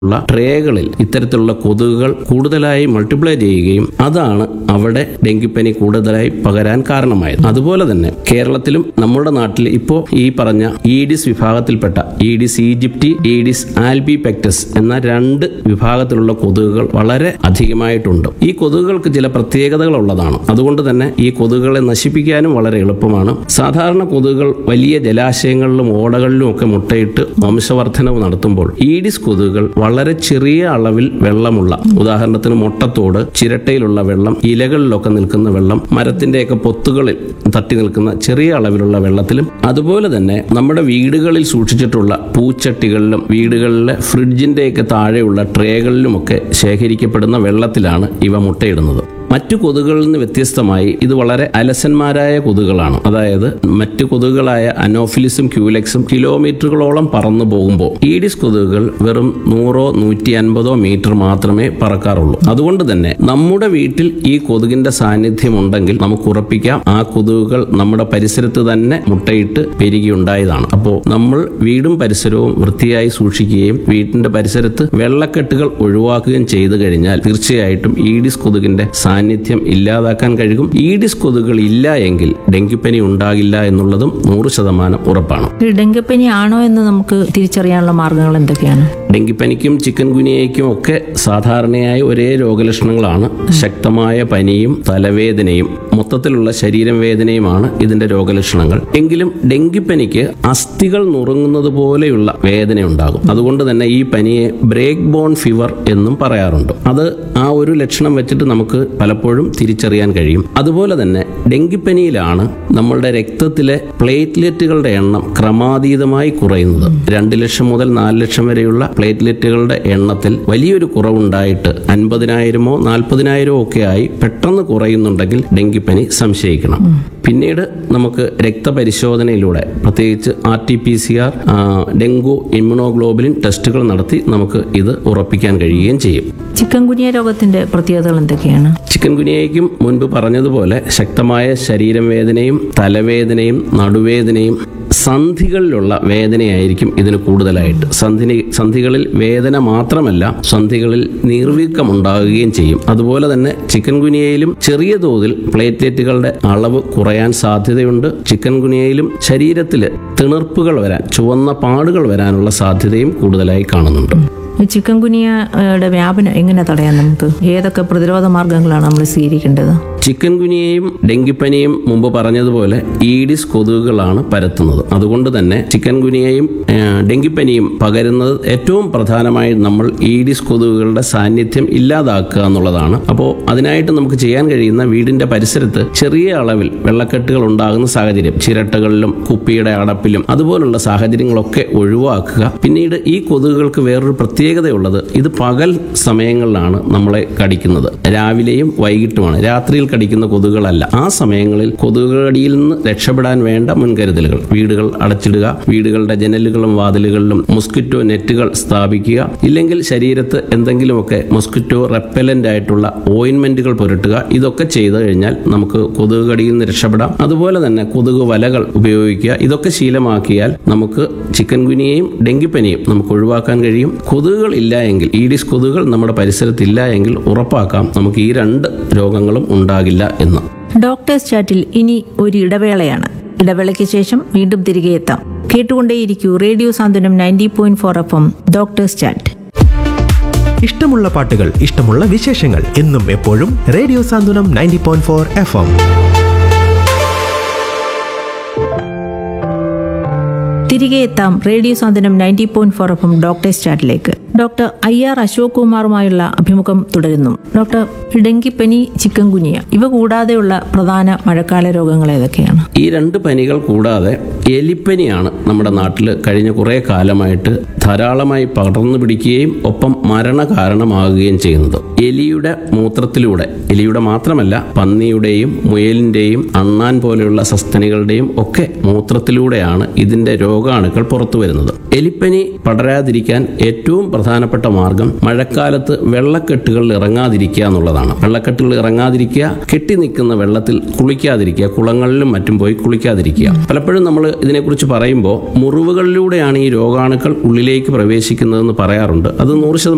ഉള്ള ട്രേകളിൽ ഇത്തരത്തിലുള്ള കൊതുകുകൾ കൂടുതലായി മൾട്ടിപ്ലൈ ചെയ്യുകയും അതാണ് അവിടെ ഡെങ്കിപ്പനി കൂടുതലായി പകരാൻ കാരണമായത് അതുപോലെ തന്നെ കേരളത്തിലും നമ്മുടെ നാട്ടിൽ ഇപ്പോൾ ഈ പറഞ്ഞ ഈഡിസ് വിഭാഗത്തിൽപ്പെട്ട ഈഡിസ് ഈജിപ്റ്റി ഈഡിസ് ആൽബിപെക്ടസ് എന്ന രണ്ട് വിഭാഗത്തിലുള്ള കൊതുകുകൾ വളരെ അധികമായിട്ടുണ്ട് ഈ കൊതുകുകൾക്ക് ചില പ്രത്യേകതകൾ ഉള്ളതാണ് അതുകൊണ്ട് തന്നെ ഈ കൊതുകുകളെ നശിപ്പിക്കാനും വളരെ എളുപ്പമാണ് സാധാരണ കൊതുകുകൾ വലിയ ജലാശയങ്ങളിലും ഓടകളിലും ഒക്കെ മുട്ടയിട്ട് വംശവർദ്ധനവ് നടത്തുമ്പോൾ ഈഡിസ് കൊതുകുകൾ വളരെ ചെറിയ അളവിൽ വെള്ളമുള്ള ഉദാഹരണത്തിന് മുട്ടത്തോട് ചിരട്ടയിലുള്ള വെള്ളം ഇലകളിലൊക്കെ നിൽക്കുന്ന വെള്ളം മരത്തിന്റെയൊക്കെ പൊത്തുകളിൽ തട്ടി നിൽക്കുന്ന ചെറിയ അളവിലുള്ള വെള്ളത്തിലും അതുപോലെ തന്നെ നമ്മുടെ വീടുകളിൽ സൂക്ഷിച്ചിട്ടുള്ള പൂച്ചട്ടികളിലും വീടുകളിലെ ഫ്രിഡ്ജിന്റെയൊക്കെ താഴെയുള്ള ട്രേകളിലുമൊക്കെ ശേഖരിക്കപ്പെടുന്ന വെള്ളത്തിലാണ് ഇവ മുട്ടയിടുന്നത് മറ്റു കൊതുകുകളിൽ നിന്ന് വ്യത്യസ്തമായി ഇത് വളരെ അലസന്മാരായ കൊതുകുകളാണ് അതായത് മറ്റു കൊതുകുകളായ അനോഫിലിസും ക്യൂലെക്സും കിലോമീറ്ററുകളോളം പറന്നു പോകുമ്പോൾ ഈഡിസ് കൊതുകുകൾ വെറും നൂറോ നൂറ്റി അൻപതോ മീറ്റർ മാത്രമേ പറക്കാറുള്ളൂ അതുകൊണ്ട് തന്നെ നമ്മുടെ വീട്ടിൽ ഈ കൊതുകിന്റെ സാന്നിധ്യം ഉണ്ടെങ്കിൽ നമുക്ക് ഉറപ്പിക്കാം ആ കൊതുകുകൾ നമ്മുടെ പരിസരത്ത് തന്നെ മുട്ടയിട്ട് പെരുകിയുണ്ടായതാണ് അപ്പോൾ നമ്മൾ വീടും പരിസരവും വൃത്തിയായി സൂക്ഷിക്കുകയും വീട്ടിന്റെ പരിസരത്ത് വെള്ളക്കെട്ടുകൾ ഒഴിവാക്കുകയും ചെയ്തു കഴിഞ്ഞാൽ തീർച്ചയായിട്ടും ഈഡിസ് കൊതുകിന്റെ സാന്നിധ്യം ഇല്ലാതാക്കാൻ കഴിയും ഈഡിസ് കൊതുകുകൾ ഇല്ല എങ്കിൽ ഡെങ്കിപ്പനി ഉണ്ടാകില്ല എന്നുള്ളതും നൂറ് ശതമാനം ഉറപ്പാണ് ഈ ഡെങ്കിപ്പനി ആണോ എന്ന് നമുക്ക് തിരിച്ചറിയാനുള്ള മാർഗങ്ങൾ എന്തൊക്കെയാണ് ഡെങ്കിപ്പനിക്കും ചിക്കൻ ഗുനിയയ്ക്കും ഒക്കെ സാധാരണയായ ഒരേ രോഗലക്ഷണങ്ങളാണ് ശക്തമായ പനിയും തലവേദനയും മൊത്തത്തിലുള്ള ശരീരം വേദനയുമാണ് ഇതിന്റെ രോഗലക്ഷണങ്ങൾ എങ്കിലും ഡെങ്കിപ്പനിക്ക് അസ്ഥികൾ നുറുങ്ങുന്നത് പോലെയുള്ള വേദന ഉണ്ടാകും അതുകൊണ്ട് തന്നെ ഈ പനിയെ ബ്രേക്ക് ബോൺ ഫീവർ എന്നും പറയാറുണ്ട് അത് ആ ഒരു ലക്ഷണം വെച്ചിട്ട് നമുക്ക് പലപ്പോഴും തിരിച്ചറിയാൻ കഴിയും അതുപോലെ തന്നെ ഡെങ്കിപ്പനിയിലാണ് നമ്മളുടെ രക്തത്തിലെ പ്ലേറ്റ്ലെറ്റുകളുടെ എണ്ണം ക്രമാതീതമായി കുറയുന്നത് രണ്ട് ലക്ഷം മുതൽ നാല് ലക്ഷം വരെയുള്ള പ്ലേറ്റ്ലെറ്റുകളുടെ എണ്ണത്തിൽ വലിയൊരു കുറവുണ്ടായിട്ട് അൻപതിനായിരമോ നാൽപ്പതിനായിരമോ ഒക്കെ ആയി പെട്ടെന്ന് കുറയുന്നുണ്ടെങ്കിൽ ഡെങ്കിപ്പനി സംശയിക്കണം പിന്നീട് നമുക്ക് രക്തപരിശോധനയിലൂടെ പ്രത്യേകിച്ച് R T P C R dengue immunoglobulin ടെസ്റ്റുകൾ നടത്തി നമുക്ക് ഇത് ഉറപ്പിക്കാൻ കഴിയുകയും ചെയ്യും ചിക്കൻ ഗുനിയ രോഗത്തിന്റെ പ്രത്യേകതകൾ എന്തൊക്കെയാണ് ചിക്കൻ ഗുനിയയ്ക്കും മുൻപ് പറഞ്ഞതുപോലെ ശക്തമായ ശരീരം വേദനയും തലവേദനയും നടുവേദനയും സന്ധികളിലുള്ള വേദനയായിരിക്കും ഇതിന് കൂടുതലായിട്ട് സന്ധി സന്ധികളിൽ വേദന മാത്രമല്ല സന്ധികളിൽ നീർവീക്കം ഉണ്ടാകുകയും ചെയ്യും അതുപോലെ തന്നെ ചിക്കൻ ഗുനിയയിലും ചെറിയ തോതിൽ പ്ലേറ്റ്ലെറ്റുകളുടെ അളവ് കുറയാൻ സാധ്യതയുണ്ട് ചിക്കൻ ഗുനിയയിലും ശരീരത്തിൽ തിണർപ്പുകൾ വരാൻ ചുവന്ന പാടുകൾ വരാനുള്ള സാധ്യതയും കൂടുതലായി കാണുന്നുണ്ട് ഈ ചിക്കൻ ഗുനിയയുടെ വ്യാപനം എങ്ങനെ തടയാൻ നമുക്ക് ഏതൊക്കെ പ്രതിരോധ മാർഗങ്ങളാണ് നമ്മൾ സ്വീകരിക്കേണ്ടത് ചിക്കൻ ഗുനിയയും ഡെങ്കിപ്പനിയും മുമ്പ് പറഞ്ഞതുപോലെ ഈഡിസ് കൊതുകുകളാണ് പരത്തുന്നത് അതുകൊണ്ട് തന്നെ ചിക്കൻ ഗുനിയയും ആ, ഡെങ്കിപ്പനിയും പകരുന്നത് ഏറ്റവും പ്രധാനമായി നമ്മൾ ഈഡിസ് കൊതുകുകളുടെ സാന്നിധ്യം ഇല്ലാതാക്കുക എന്നുള്ളതാണ് അപ്പോൾ അതിനായിട്ട് നമുക്ക് ചെയ്യാൻ കഴിയുന്ന വീടിന്റെ പരിസരത്ത് ചെറിയ അളവിൽ വെള്ളക്കെട്ടുകൾ ഉണ്ടാകുന്ന സാഹചര്യം ചിരട്ടകളിലും കുപ്പിയുടെ അടപ്പിലും അതുപോലുള്ള സാഹചര്യങ്ങളൊക്കെ ഒഴിവാക്കുക പിന്നീട് ഈ കൊതുകുകൾക്ക് വേറൊരു പ്രത്യേകതയുള്ളത് ഇത് പകൽ സമയങ്ങളിലാണ് നമ്മളെ കടിക്കുന്നത് രാവിലെയും വൈകിട്ടുമാണ് രാത്രിയിൽ കടിക്കുന്ന കൊതുകുകളല്ല ആ സമയങ്ങളിൽ കൊതുക് കടിയിൽ നിന്ന് രക്ഷപ്പെടാൻ വേണ്ട മുൻകരുതലുകൾ വീടുകൾ അടച്ചിടുക വീടുകളുടെ ജനലുകളും വാതിലുകളിലും മൊസ്കിറ്റോ നെറ്റുകൾ സ്ഥാപിക്കുക ഇല്ലെങ്കിൽ ശരീരത്ത് എന്തെങ്കിലുമൊക്കെ മൊസ്കിറ്റോ റെപ്പലന്റ് ആയിട്ടുള്ള ഓയിൻമെന്റുകൾ പുരട്ടുക ഇതൊക്കെ ചെയ്തു കഴിഞ്ഞാൽ നമുക്ക് കൊതുക് കടിയിൽ നിന്ന് രക്ഷപ്പെടാം അതുപോലെ തന്നെ കൊതുക് വലകൾ ഉപയോഗിക്കുക ഇതൊക്കെ ശീലമാക്കിയാൽ നമുക്ക് ചിക്കൻ ഗുനിയയും ഡെങ്കിപ്പനിയും നമുക്ക് ഒഴിവാക്കാൻ കഴിയും കൊതുകുകൾ ഇല്ല എങ്കിൽ ഈഡിസ് കൊതുകുകൾ നമ്മുടെ പരിസരത്തില്ല എങ്കിൽ ഉറപ്പാക്കാം നമുക്ക് ഈ രണ്ട് രോഗങ്ങളും ഉണ്ടാകില്ല എന്ന് ഡോക്ടേഴ്സ് ചാറ്റിൽ ഇനി ഒരു ഇടവേളയാണ് ഇടവേളയ്ക്ക് ശേഷം വീണ്ടും തിരികെ എത്താം കേട്ടുകൊണ്ടേയിരിക്കൂ radio Santhwanam ninety point four F M doctors chat ഇഷ്ടമുള്ള പാട്ടുകൾ ഇഷ്ടമുള്ള വിശേഷങ്ങൾ എന്നും എപ്പോഴും radio Santhwanam ninety point four F M തിരികെ എത്താം radio Santhwanam ninety point four F M doctors ചാറ്റിലേക്ക് ഡോക്ടർ ഐ ആർ അശോക് കുമാറുമായുള്ള അഭിമുഖം തുടരുന്നു ഡോക്ടർ ഡെങ്കിപ്പനി ചിക്കൻ ഗുനിയ ഇവ കൂടാതെയുള്ള പ്രധാന മഴക്കാല രോഗങ്ങൾ ഏതൊക്കെയാണ് ഈ രണ്ട് പനികൾ കൂടാതെ എലിപ്പനിയാണ് നമ്മുടെ നാട്ടിൽ കഴിഞ്ഞ കുറേ കാലമായിട്ട് ധാരാളമായി പടർന്നു പിടിക്കുകയും ഒപ്പം മരണ കാരണമാകുകയും ചെയ്യുന്നത് എലിയുടെ മൂത്രത്തിലൂടെ എലിയുടെ മാത്രമല്ല പന്നിയുടെയും മുയലിന്റെയും അണ്ണാൻ പോലെയുള്ള സസ്തനികളുടെയും ഒക്കെ മൂത്രത്തിലൂടെയാണ് ഇതിന്റെ രോഗാണുക്കൾ പുറത്തു വരുന്നത് എലിപ്പനി പടരാതിരിക്കാൻ ഏറ്റവും പ്രധാനപ്പെട്ട മാർഗം മഴക്കാലത്ത് വെള്ളക്കെട്ടുകളിൽ ഇറങ്ങാതിരിക്കുക എന്നുള്ളതാണ് വെള്ളക്കെട്ടുകളിൽ ഇറങ്ങാതിരിക്കുക കെട്ടി നിൽക്കുന്ന വെള്ളത്തിൽ കുളിക്കാതിരിക്കുക കുളങ്ങളിലും മറ്റും പോയി കുളിക്കാതിരിക്കുക പലപ്പോഴും നമ്മൾ ഇതിനെക്കുറിച്ച് പറയുമ്പോൾ മുറിവുകളിലൂടെയാണ് ഈ രോഗാണുക്കൾ ഉള്ളിലേക്ക് പ്രവേശിക്കുന്നതെന്ന് പറയാറുണ്ട് അത് നൂറ് ശതമാനം